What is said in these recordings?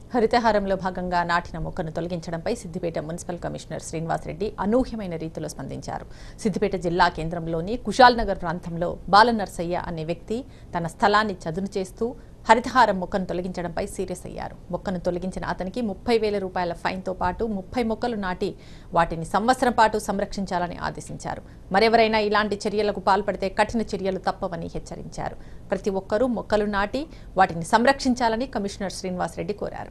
హరితహారంలో భాగంగా నాటిన మొక్కను తొలగించడంపై సిద్దిపేట మున్సిపల్ కమిషనర్ శ్రీనివాసరెడ్డి అనూహ్యమైన రీతిలో స్పందించారు సిద్దిపేట జిల్లా కేంద్రంలోని కుషాల్ నగర్ ప్రాంతంలో బాలనర్సయ్య అనే వ్యక్తి తన స్థలాన్ని చదును చేస్తూ హరితహారం మొక్కను తొలగించడంపై సీరియస్ అయ్యారు మొక్కను తొలగించిన అతనికి ముప్పై వేల రూపాయల ఫైన్తో పాటు ముప్పై మొక్కలు నాటి వాటిని సంవత్సరం పాటు సంరక్షించాలని ఆదేశించారు మరెవరైనా ఇలాంటి చర్యలకు పాల్పడితే కఠిన చర్యలు తప్పవని హెచ్చరించారు ప్రతి ఒక్కరూ మొక్కలు నాటి వాటిని సంరక్షించాలని కమిషనర్ శ్రీనివాసరెడ్డి కోరారు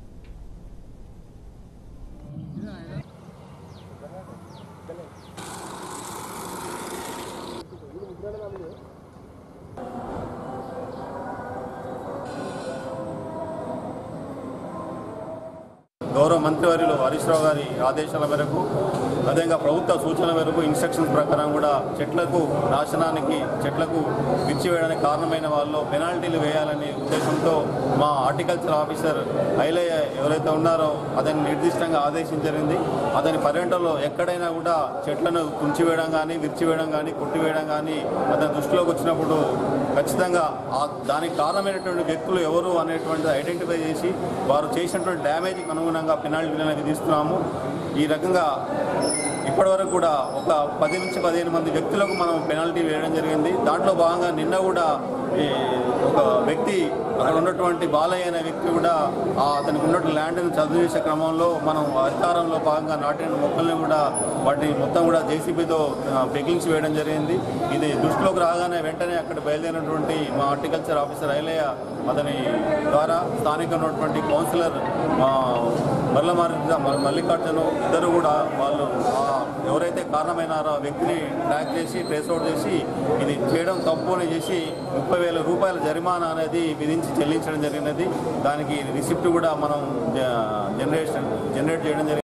గౌరవ మంత్రివర్యులు హరీష్ రావు గారి ఆదేశాల మేరకు అదేవిధంగా ప్రభుత్వ సూచనల మేరకు ఇన్స్ట్రక్షన్స్ ప్రకారం కూడా చెట్లకు నాశనానికి చెట్లకు విచ్చివేయడానికి కారణమైన వాళ్ళు పెనాల్టీలు వేయాలనే ఉద్దేశంతో మా హార్టికల్చర్ ఆఫీసర్ ఐలయ్య ఎవరైతే ఉన్నారో అతన్ని నిర్దిష్టంగా ఆదేశించరింది అతని పర్యటనలో ఎక్కడైనా కూడా చెట్లను తుంచివేయడం కానీ విరిచివేయడం కానీ కొట్టివేయడం కానీ అతని దృష్టిలోకి వచ్చినప్పుడు ఖచ్చితంగా ఆ దానికి కారణమైనటువంటి వ్యక్తులు ఎవరు అనేటువంటిది ఐడెంటిఫై చేసి వారు చేసినటువంటి డ్యామేజ్కి అనుగుణంగా పెనాల్టీలను విధిస్తున్నాము ఈ రకంగా ఇప్పటివరకు కూడా ఒక పది నుంచి పదిహేను మంది వ్యక్తులకు మనం పెనాల్టీ వేయడం జరిగింది దాంట్లో భాగంగా నిన్న కూడా ఈ ఒక వ్యక్తి అక్కడ ఉన్నటువంటి బాలయ్య అనే వ్యక్తి కూడా ఆ అతనికి ఉన్నటువంటి ల్యాండ్ని చదువు చేసే క్రమంలో మనం అధికారంలో భాగంగా నాటిన మొక్కల్ని కూడా వాటిని మొత్తం కూడా జేసీబీతో పెకిలించి వేయడం జరిగింది ఇది దృష్టిలోకి రాగానే వెంటనే అక్కడ బయలుదేరినటువంటి మా హార్టికల్చర్ ఆఫీసర్ ఐలయ్య అతని ద్వారా స్థానిక ఉన్నటువంటి కౌన్సిలర్ మా మల్లమారి మల్లికార్జును ఇద్దరు కూడా వాళ్ళు ఆ ఎవరైతే కారణమైనారో ఆ వ్యక్తిని ట్రాక్ చేసి ట్రేస్ అవుట్ చేసి ఇది చేయడం తప్పు అని చేసి ముప్పై వేల రూపాయల జరిమానా అనేది విధించి చెల్లించడం జరిగినది దానికి రిసిప్ట్ కూడా మనం జనరేషన్ జనరేట్ చేయడం జరిగింది